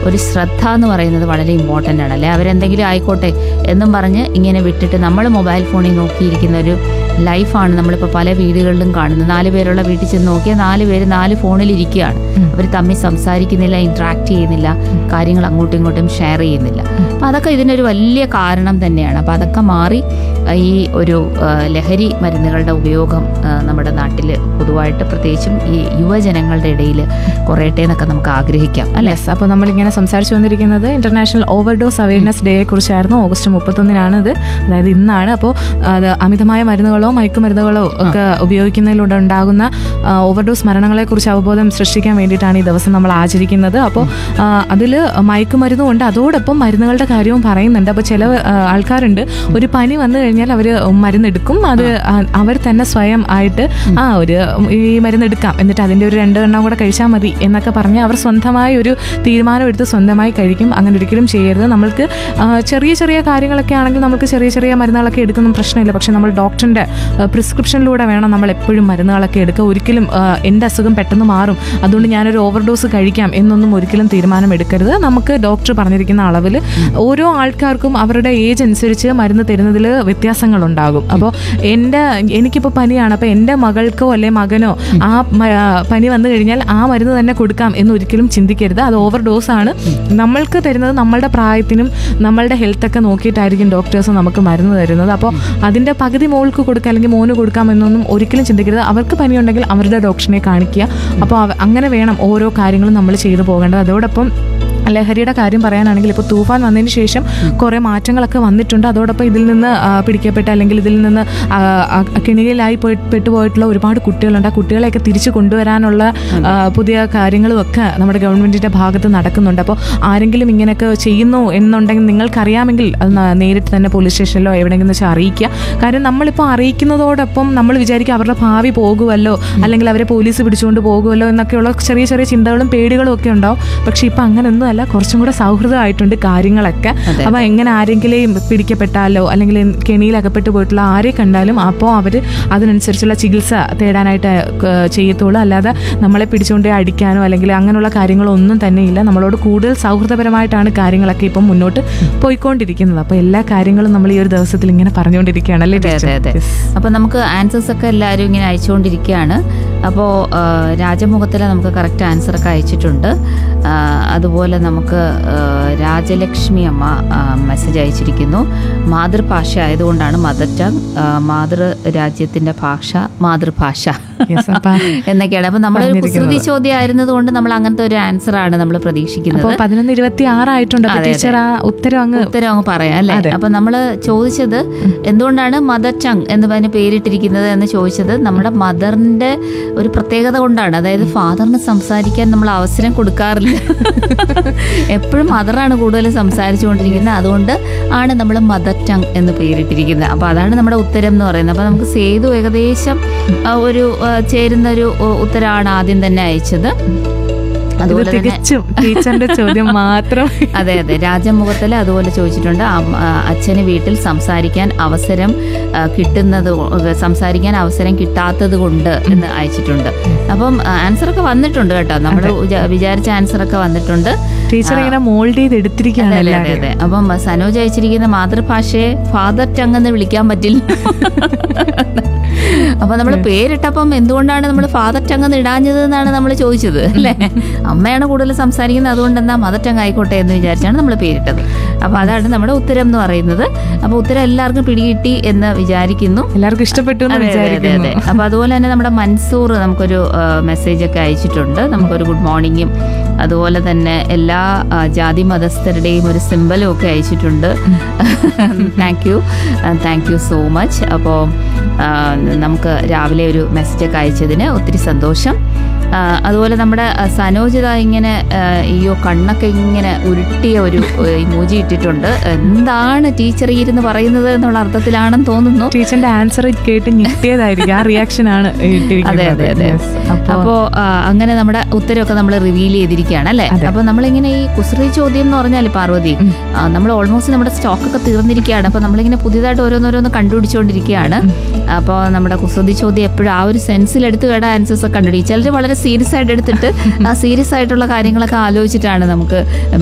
ഒരു ശ്രദ്ധ എന്ന് പറയുന്നത് വളരെ ഇമ്പോർട്ടൻ്റ് ആണ് അല്ലെ അവരെന്തെങ്കിലും ആയിക്കോട്ടെ എന്നും പറഞ്ഞ് ഇങ്ങനെ വിട്ടിട്ട് നമ്മൾ മൊബൈൽ ഫോണിൽ നോക്കിയിരിക്കുന്ന ഒരു ലൈഫാണ് നമ്മളിപ്പോൾ പല വീടുകളിലും കാണുന്നത് നാല് പേരുള്ള വീട്ടിൽ ചെന്ന് നോക്കിയാൽ നാല് പേര് നാല് ഫോണിൽ ഇരിക്കുകയാണ് അവർ തമ്മിൽ സംസാരിക്കുന്നില്ല ഇൻട്രാക്ട് ചെയ്യുന്നില്ല കാര്യങ്ങൾ അങ്ങോട്ടും ഇങ്ങോട്ടും ഷെയർ ചെയ്യുന്നില്ല അപ്പം അതൊക്കെ ഇതിനൊരു വലിയ കാരണം തന്നെയാണ് അപ്പം അതൊക്കെ മാറി ആ, ഈ ഒരു ആ, ലഹരി മരുന്നുകളുടെ ഉപയോഗം ആ, നമ്മുടെ നാട്ടിൽ പൊതുവായിട്ട് പ്രത്യേകിച്ചും ഈ യുവജനങ്ങളുടെ ഇടയിൽ കുറയട്ടെ എന്നൊക്കെ നമുക്ക് ആഗ്രഹിക്കാം അല്ലെ യെസ് അപ്പോൾ നമ്മളിങ്ങനെ സംസാരിച്ചു വന്നിരിക്കുന്നത് ഇന്റർനാഷണൽ ഓവർഡോസ് അവയർനെസ് ഡേയെ കുറിച്ചായിരുന്നു ഓഗസ്റ്റ് മുപ്പത്തൊന്നിനാണ് ഇത് അതായത് ഇന്നാണ് അപ്പോൾ അത് അമിതമായ മരുന്നുകളോ മയക്കുമരുന്നുകളോ ഒക്കെ ഉപയോഗിക്കുന്നതിലൂടെ ഉണ്ടാകുന്ന ഓവർഡോസ് മരണങ്ങളെക്കുറിച്ച് അവബോധം സൃഷ്ടിക്കാൻ വേണ്ടിയിട്ടാണ് ഈ ദിവസം നമ്മൾ ആചരിക്കുന്നത് അപ്പോൾ അതിൽ മയക്കുമരുന്നും ഉണ്ട് അതോടൊപ്പം മരുന്നുകളുടെ കാര്യവും പറയുന്നുണ്ട് അപ്പോൾ ചില ആ, ആൾക്കാരുണ്ട് ഒരു പനി വന്നു കഴിഞ്ഞാൽ അവർ മരുന്നെടുക്കും അത് ആ- അവർ തന്നെ സ്വയം ആയിട്ട് ആ ഒരു ഈ മരുന്ന് എടുക്കാം എന്നിട്ട് അതിൻ്റെ ഒരു രണ്ട് എണ്ണം കൂടെ കഴിച്ചാൽ മതി എന്നൊക്കെ പറഞ്ഞ് അവർ സ്വന്തമായി ഒരു തീരുമാനം എടുത്ത് സ്വന്തമായി കഴിക്കും അങ്ങനെ ഒരിക്കലും ചെയ്യരുത് നമ്മൾക്ക് ആ, ചെറിയ ചെറിയ കാര്യങ്ങളൊക്കെ ആണെങ്കിൽ നമുക്ക് ചെറിയ ചെറിയ മരുന്നുകളൊക്കെ എടുക്കുന്ന പ്രശ്നമില്ല പക്ഷെ നമ്മൾ ഡോക്ടറിൻ്റെ പ്രിസ്ക്രിപ്ഷനിലൂടെ വേണം നമ്മൾ എപ്പോഴും മരുന്നുകളൊക്കെ എടുക്കുക ഒരിക്കലും ആ, എൻ്റെ അസുഖം പെട്ടെന്ന് മാറും അതുകൊണ്ട് ഞാനൊരു ഓവർഡോസ് കഴിക്കാം എന്നൊന്നും ഒരിക്കലും തീരുമാനം എടുക്കരുത് നമുക്ക് ഡോക്ടർ പറഞ്ഞിരിക്കുന്ന അളവിൽ ഓരോ ആൾക്കാർക്കും അവരുടെ ഏജ് അനുസരിച്ച് മരുന്ന് തരുന്നതിൽ വ്യത്യാസങ്ങളുണ്ടാകും അപ്പോൾ എൻ്റെ എനിക്കിപ്പോൾ പനിയാണ് അപ്പോൾ എൻ്റെ മകൾക്കോ അല്ലെ മകനോ ആ മ- ആ പനി വന്നു കഴിഞ്ഞാൽ ആ മരുന്ന് തന്നെ കൊടുക്കാം എന്ന് ഒരിക്കലും ചിന്തിക്കരുത് അത് ഓവർ ഡോസ് ആണ് നമ്മൾക്ക് തരുന്നത് നമ്മളുടെ പ്രായത്തിനും നമ്മളുടെ ഹെൽത്ത് ഒക്കെ നോക്കിയിട്ടായിരിക്കും ഡോക്ടേഴ്സ് നമുക്ക് മരുന്ന് തരുന്നത് അപ്പോൾ അതിൻ്റെ പകുതി മോൾക്ക് കൊടുക്കുക അല്ലെങ്കിൽ മോന് കൊടുക്കാം എന്നൊന്നും ഒരിക്കലും ചിന്തിക്കരുത് അവർക്ക് പനിയുണ്ടെങ്കിൽ അവരുടെ ഡോക്ടറിനെ കാണിക്കുക അപ്പോൾ അവ- അങ്ങനെ വേണം ഓരോ കാര്യങ്ങളും നമ്മൾ ചെയ്തു പോകേണ്ടത് അതോടൊപ്പം ലഹരിയുടെ കാര്യം പറയാനാണെങ്കിൽ ഇപ്പോൾ തൂഫാൻ വന്നതിന് ശേഷം കുറേ മാറ്റങ്ങളൊക്കെ വന്നിട്ടുണ്ട് അതോടൊപ്പം ഇതിൽ നിന്ന് ആ, പിടിക്കപ്പെട്ട അല്ലെങ്കിൽ ഇതിൽ നിന്ന് ആ, ആ, കെണിയിലായി പോയി പെട്ടുപോയിട്ടുള്ള ഒരുപാട് കുട്ടികളുണ്ട് ആ കുട്ടികളെയൊക്കെ തിരിച്ചു കൊണ്ടുവരാനുള്ള ആ, പുതിയ കാര്യങ്ങളും ഒക്കെ നമ്മുടെ ഗവൺമെൻറ്റിൻ്റെ ഭാഗത്ത് നടക്കുന്നുണ്ട് അപ്പോൾ ആരെങ്കിലും ഇങ്ങനെയൊക്കെ ചെയ്യുന്നു എന്നുണ്ടെങ്കിൽ നിങ്ങൾക്കറിയാമെങ്കിൽ അത് ന- നേരിട്ട് തന്നെ പോലീസ് സ്റ്റേഷനിലോ എവിടെയെങ്കിലും വെച്ചാൽ അറിയിക്കുക കാര്യം നമ്മളിപ്പോൾ അറിയിക്കുന്നതോടൊപ്പം നമ്മൾ വിചാരിക്കും അവരുടെ ഭാവി പോകുമല്ലോ അല്ലെങ്കിൽ അവരെ പോലീസ് പിടിച്ചുകൊണ്ട് പോകുമല്ലോ എന്നൊക്കെയുള്ള ചെറിയ ചെറിയ ചിന്തകളും പേടികളും ഒക്കെ ഉണ്ടാവും പക്ഷെ ഇപ്പം അങ്ങനെയൊന്നും അല്ല കുറച്ചും കൂടെ സൗഹൃദമായിട്ടുണ്ട് കാര്യങ്ങളൊക്കെ അതെ. അപ്പോൾ എങ്ങനെ ആരെങ്കിലും പിടിക്കപ്പെട്ടാലോ അല്ലെങ്കിൽ കെണിയിൽ അകപ്പെട്ടു പോയിട്ടുള്ള ആരെ കണ്ടാലും അപ്പോൾ അവർ അതിനനുസരിച്ചുള്ള ചികിത്സ തേടാനായിട്ട് ഏഹ്, ചെയ്യത്തുള്ളൂ അല്ലാതെ നമ്മളെ പിടിച്ചുകൊണ്ട് അടിക്കാനോ അല്ലെങ്കിൽ അങ്ങനെയുള്ള കാര്യങ്ങളോ ഒന്നും തന്നെ ഇല്ല നമ്മളോട് കൂടുതൽ സൗഹൃദപരമായിട്ടാണ് കാര്യങ്ങളൊക്കെ ഇപ്പം മുന്നോട്ട് പോയിക്കൊണ്ടിരിക്കുന്നത് അപ്പോൾ എല്ലാ കാര്യങ്ങളും നമ്മൾ ഈ ഒരു ദിവസത്തിൽ ഇങ്ങനെ പറഞ്ഞുകൊണ്ടിരിക്കുകയാണ് അല്ലേ അതെ അതെ അതെ ടീച്ചർ? Yes. അപ്പോൾ നമുക്ക് ആൻസേഴ്സ് ഒക്കെ എല്ലാവരും ഇങ്ങനെ അയച്ചുകൊണ്ടിരിക്കുകയാണ് അപ്പോൾ രാജമുഖത്തിൽ നമുക്ക് കറക്റ്റ് ആൻസർ ഒക്കെ അയച്ചിട്ടുണ്ട് ആ, അതുപോലെ നമുക്ക് ആ, രാജലക്ഷ്മി അമ്മ മെസ്സേജ് അയച്ചിരിക്കുന്നു മാതൃഭാഷ ആയതുകൊണ്ടാണ് മദർ ടങ് മാതൃ രാജ്യത്തിൻ്റെ ഭാഷ മാതൃഭാഷ Yes, അപ്പൊ എന്നൊക്കെയാണ് അപ്പോൾ നമ്മുടെ ഒരു പറഞ്ഞിരിക്കുന്നത്. കുസൃതി ചോദ്യം ആയിരുന്നത് കൊണ്ട് നമ്മൾ അങ്ങനത്തെ ഒരു ആൻസർ ആണ് നമ്മൾ അപ്പോൾ പ്രതീക്ഷിക്കുന്നത് പതിനൊന്ന് ഇരുപത്തി ആറായിട്ടുണ്ട് അപ്പോൾ അതെ, അതെ. ടീച്ചർ ആ ഉത്തരം അങ്ങ് ഉത്തരം അങ്ങ് പറയാം അല്ലേ അതെ. അപ്പൊ നമ്മൾ ചോദിച്ചത് എന്തുകൊണ്ടാണ് മദർ ടങ് എന്ന് പറഞ്ഞ് പേരിട്ടിരിക്കുന്നത് എന്ന് ചോദിച്ചത് നമ്മുടെ മദറിന്റെ ഒരു പ്രത്യേകത കൊണ്ടാണ് അതായത് ഫാദറിന് സംസാരിക്കാൻ നമ്മൾ അവസരം കൊടുക്കാറില്ല എപ്പോഴും മദറാണ് കൂടുതൽ സംസാരിച്ചുകൊണ്ടിരിക്കുന്നത് അതുകൊണ്ട് ആണ് നമ്മൾ മദർ ടങ് എന്ന് പേരിട്ടിരിക്കുന്നത് അപ്പൊ അതാണ് നമ്മുടെ ഉത്തരം എന്ന് പറയുന്നത് അപ്പൊ നമുക്ക് സേതു ഏകദേശം ആ, ഒരു ആ, ചേരുന്ന ഒരു ഉ- ഉത്തരമാണ് ആദ്യം തന്നെ അയച്ചത് ഇത് അതുപോലെ തന്നെ തികച്ചും ടീച്ചറിന്റെ ചോദ്യം മാത്രം അതെ അതെ രാജമുഖത്തിൽ അതുപോലെ ചോദിച്ചിട്ടുണ്ട് അമ്മ- ആ, അച്ഛന് വീട്ടിൽ സംസാരിക്കാൻ അവസരം ആ, കിട്ടുന്നത് കൊ- സംസാരിക്കാൻ അവസരം കിട്ടാത്തത് കൊണ്ട് എന്ന് അയച്ചിട്ടുണ്ട് അപ്പം ആൻസർ ഒക്കെ വന്നിട്ടുണ്ട് കേട്ടോ നമ്മൾ വിചാരിച്ച ആൻസർ ഒക്കെ വന്നിട്ടുണ്ട് ടീച്ചർ ഇങ്ങനെ മോൾഡ് ചെയ്ത് എടുത്തിരിക്കുകയാണ് അതെ അതെ എല്ലാവരും അതെ അപ്പം സനോജ് അയച്ചിരിക്കുന്ന മാതൃഭാഷയെ ഫാദർ ടങ് എന്ന് വിളിക്കാൻ പറ്റില്ല അപ്പൊ നമ്മൾ പേരിട്ടപ്പം എന്തുകൊണ്ടാണ് നമ്മൾ ഫാദർ ടങ് എന്ന് ഇടാഞ്ഞത് എന്നാണ് നമ്മൾ ചോദിച്ചത് അല്ലേ അമ്മയാണ് കൂടുതൽ സംസാരിക്കുന്നത് അതുകൊണ്ട് എന്നാ മദർ ടങ് ആയിക്കോട്ടെ എന്ന് വിചാരിച്ചാണ് നമ്മൾ പേരിട്ടത് അപ്പൊ അതാണ് നമ്മുടെ ഉത്തരം എന്ന് പറയുന്നത് അപ്പൊ ഉത്തരം എല്ലാവർക്കും പിടികിട്ടി എന്ന് വിചാരിക്കുന്നു എല്ലാവർക്കും ഇഷ്ടപ്പെട്ടു എന്ന് അതെ, അതെ, അതെ, വിചാരിക്കുന്നു അതെ. അപ്പൊ അതുപോലെ തന്നെ നമ്മുടെ മൻസൂർ നമുക്കൊരു മെസ്സേജ് ഒക്കെ അയച്ചിട്ടുണ്ട് നമുക്കൊരു ഗുഡ് മോർണിംഗും അതുപോലെ തന്നെ എല്ലാ ആ, ജാതി മതസ്ഥരുടെയും ഒരു സിമ്പലും ഒക്കെ അയച്ചിട്ടുണ്ട് thank you thank you so much അപ്പോൾ നമുക്ക് രാവിലെ ഒരു മെസ്സേജ് ഒക്കെ അയച്ചതിന് ഒത്തിരി സന്തോഷം ആ, അതുപോലെ നമ്മുടെ ആ, സനോജിത ഇങ്ങനെ ആ, അയ്യോ കണ്ണൊക്കെ ഇങ്ങനെ ഉരുട്ടിയ ഒരു ഇമോജി ഇട്ടിട്ടുണ്ട് എന്താണ് ടീച്ചർ ഈ ഇരുന്ന് പറയുന്നത് എന്നുള്ള അർത്ഥത്തിലാണെന്ന് തോന്നുന്നു ടീച്ചറിന്റെ ആൻസർ കേട്ട് ഞെട്ടിയതായിരിക്കും ആ റിയാക്ഷൻ ആണ് അതെ അതെ അതെ അപ്പോ അപ്പോ ആ, അങ്ങനെ നമ്മുടെ ഉത്തരവൊക്കെ നമ്മൾ റിവീൽ ചെയ്തിരിക്കുകയാണ് അല്ലേ അതെ. അപ്പൊ നമ്മളിങ്ങനെ ഈ കുസൃതി ചോദ്യം എന്ന് പറഞ്ഞാൽ പാർവതി ആ, നമ്മൾ ഓൾമോസ്റ്റ് നമ്മുടെ സ്റ്റോക്ക് ഒക്കെ തീർന്നിരിക്കുകയാണ് അപ്പൊ നമ്മളിങ്ങനെ പുതിയതായിട്ട് ഓരോന്നോരോന്ന് കണ്ടുപിടിച്ചുകൊണ്ടിരിക്കുകയാണ് അപ്പോൾ നമ്മുടെ കുസൃതി ചോദ്യം എപ്പോഴും ആ ഒരു സെൻസിൽ എടുത്ത് കേട്ട ആൻസേഴ്സ് ഒക്കെ കണ്ടുപിടിക്കും ചിലർ വളരെ സീരിയസ് ആയിട്ട് എടുത്തിട്ട് ആ സീരിയസ് ആയിട്ടുള്ള കാര്യങ്ങളൊക്കെ ആലോചിച്ചിട്ടാണ് നമുക്ക്